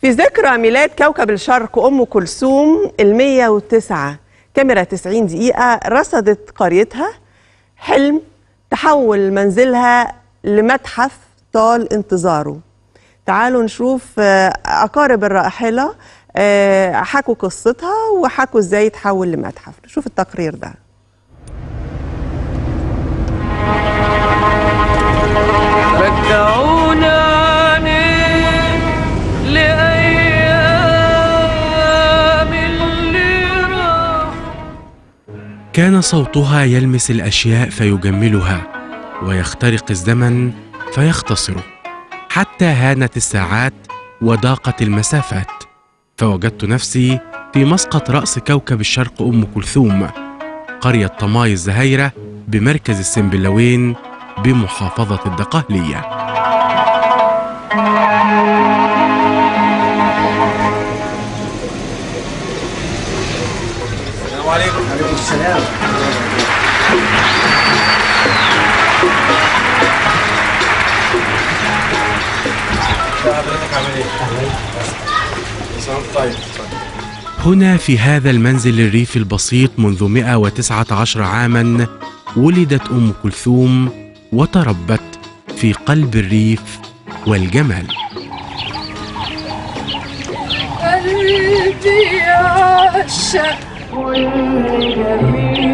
في ذكرى ميلاد كوكب الشرق أم كلثوم ال 109 كاميرا 90 دقيقة رصدت قريتها حلم تحول منزلها لمتحف طال انتظاره تعالوا نشوف آه، أقارب الراحلة آه، حكوا قصتها وحكوا ازاي تحول لمتحف نشوف التقرير ده رجعوناني لأيام اللي راح كان صوتها يلمس الاشياء فيجملها ويخترق الزمن فيختصره حتى هانت الساعات وضاقت المسافات فوجدت نفسي في مسقط راس كوكب الشرق ام كلثوم قريه طماي الزهيره بمركز السنبلاوين بمحافظه الدقهليه هنا في هذا المنزل الريفي البسيط منذ 119 عاما ولدت ام كلثوم وتربت في قلب الريف والجمال قلبي يعشق والجميل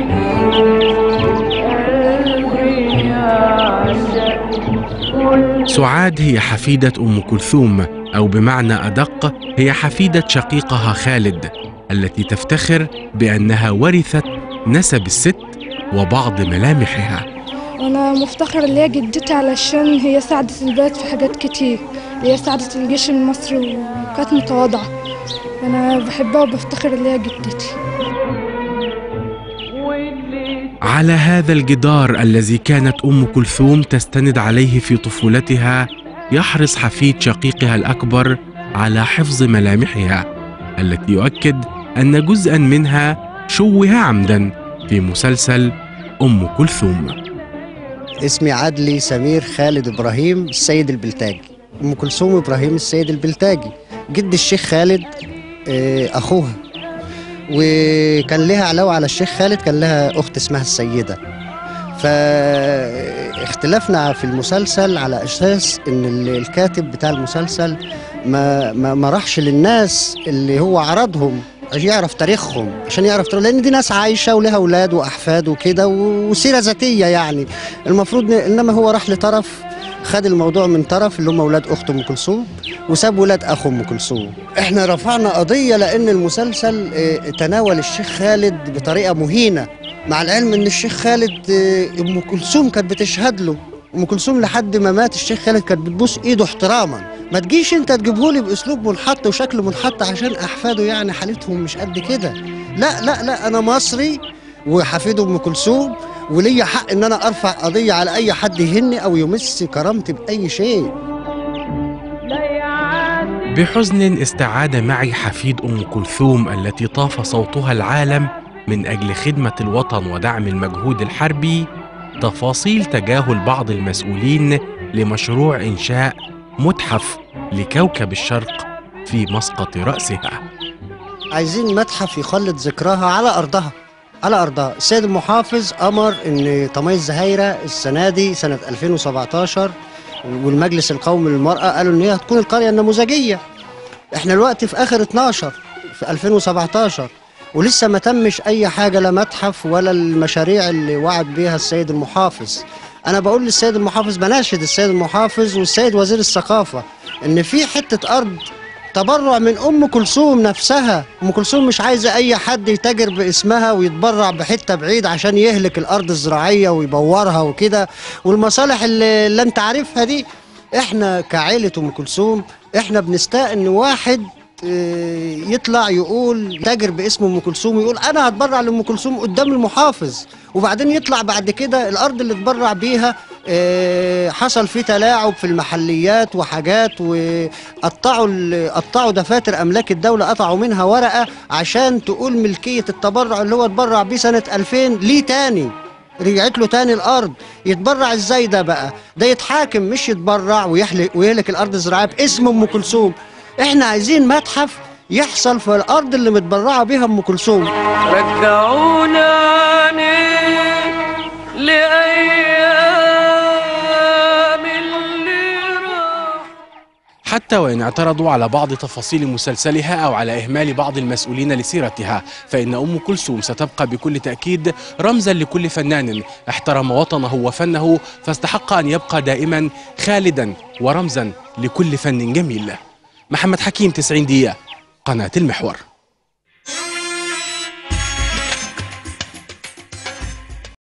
قلبي يعشق سعاد هي حفيدة أم كلثوم أو بمعنى أدق هي حفيدة شقيقها خالد التي تفتخر بأنها ورثت نسب الست وبعض ملامحها أنا مفتخرة اللي هي جدتي علشان هي ساعدت البلد في حاجات كتير هي ساعدت الجيش المصري وكانت متواضعة أنا بحبها وبفتخر اللي هي جدتي واللي على هذا الجدار الذي كانت أم كلثوم تستند عليه في طفولتها يحرص حفيد شقيقها الأكبر على حفظ ملامحها التي يؤكد أن جزءا منها شوه عمدا في مسلسل أم كلثوم اسمي عدلي سمير خالد ابراهيم السيد البلتاجي ام كلثوم ابراهيم السيد البلتاجي جد الشيخ خالد آه، اخوها وكان لها علاوه على الشيخ خالد كان لها اخت اسمها السيده فاختلفنا في المسلسل على اساس ان ال- الكاتب بتاع المسلسل ما ما, ما راحش للناس اللي هو عرضهم عشان يعرف تاريخهم عشان يعرف تاريخ لان دي ناس عايشه ولها اولاد واحفاد وكده و- وسيره ذاتيه يعني المفروض ن- انما هو راح لطرف خد الموضوع من طرف اللي هم اولاد اخت ام كلثوم وساب ولاد اخو ام كلثوم احنا رفعنا قضيه لان المسلسل آه، تناول الشيخ خالد بطريقه مهينه مع العلم ان الشيخ خالد آه، ام كلثوم كانت بتشهد له ام كلثوم لحد ما مات الشيخ خالد كانت بتبوس ايده احتراما ما تجيش انت تجيبهولي باسلوب منحط وشكل منحط عشان احفاده يعني حالتهم مش قد كده لا لا لا انا مصري وحفيد ام كلثوم وليا حق ان انا ارفع قضيه على اي حد يهني او يمس كرامتي باي شيء لا يعاتب بحزن استعاد معي حفيد ام كلثوم التي طاف صوتها العالم من اجل خدمه الوطن ودعم المجهود الحربي تفاصيل تجاهل بعض المسؤولين لمشروع انشاء متحف لكوكب الشرق في مسقط راسها عايزين متحف يخلد ذكراها على ارضها على ارضها السيد المحافظ امر ان طمي الزهايره السنه دي سنه 2017 والمجلس القومي للمراه قالوا ان هي هتكون القريه النموذجيه احنا الوقت في اخر 12 في 2017 ولسه ما تمش اي حاجه لا متحف ولا المشاريع اللي وعد بيها السيد المحافظ انا بقول للسيد المحافظ بناشد السيد المحافظ والسيد وزير الثقافه ان في حته ارض تبرع من ام كلثوم نفسها ام كلثوم مش عايزه اي حد يتاجر باسمها ويتبرع بحته بعيد عشان يهلك الارض الزراعيه ويبورها وكده والمصالح اللي, اللي انت عارفها دي احنا كعائله ام كلثوم احنا بنستاء ان واحد آه، يطلع يقول تاجر باسم ام كلثوم ويقول انا هتبرع لام كلثوم قدام المحافظ وبعدين يطلع بعد كده الارض اللي اتبرع بيها آه، حصل فيه تلاعب في المحليات وحاجات وقطعوا ال- قطعوا دفاتر املاك الدوله قطعوا منها ورقه عشان تقول ملكيه التبرع اللي هو اتبرع بيه سنه 2000 ليه تاني رجعت له تاني الارض يتبرع ازاي ده بقى ده يتحاكم مش يتبرع ويحلق ويهلك الارض الزراعيه باسم ام كلثوم احنا عايزين متحف يحصل في الارض اللي متبرعه بيها ام كلثوم رجعونا لأيام اللي راح حتى وإن اعترضوا على بعض تفاصيل مسلسلها أو على إهمال بعض المسؤولين لسيرتها فإن أم كلثوم ستبقى بكل تأكيد رمزا لكل فنان احترم وطنه وفنه فاستحق أن يبقى دائما خالدا ورمزا لكل فن جميل محمد حكيم 90 دقيقة قناة المحور